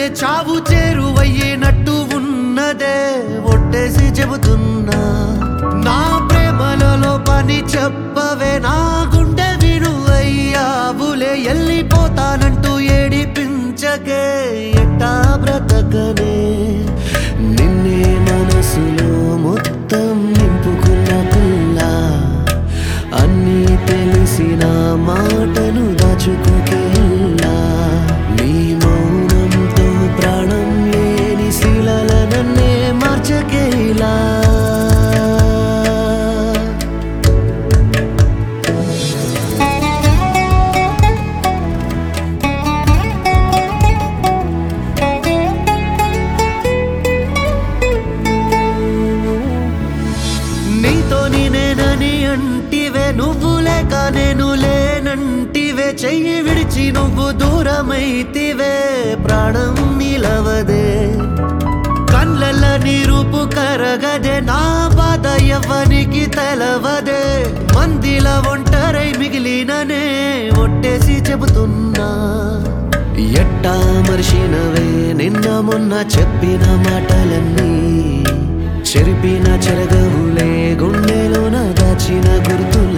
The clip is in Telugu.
ఉన్నదే చావు చేరువయ్యేనట్టు ఉన్నదే ఒట్టేసి చెబుతున్నా నా ప్రేమలలో పని చెప్పవే నా గుండె విను అయ్యావులే వెళ్ళిపోతానంటూ ఏడిపించకే ఎట్టా బ్రతకనే నిన్నే మనసులో మొత్తం నింపుకున్న పిల్ల అన్నీ తెలిసిన మాటను దాచుకోకేలా నీ మౌనంతో ప్రాణం లేని శిలల నన్నే మార్చకేలా నీతో నేనని అంటివే నువ్వు లేక నేను లేనంటివే చెయ్యి విడిచి నువ్వు దూరమైతివే ప్రాణం నిలవదే కళ్ళల్ల నీ రూపు కరగదే నా బాధ ఎవ్వనికి తెలవదే మందిల ఒంటరై మిగిలిననే ఒట్టేసి చెబుతున్నా ఎట్టా మర్చినవే నిన్న మొన్న చెప్పిన మాటలన్నీ చెరిపిన చెరగవులే గుండెలోన దాచిన గుర్తులు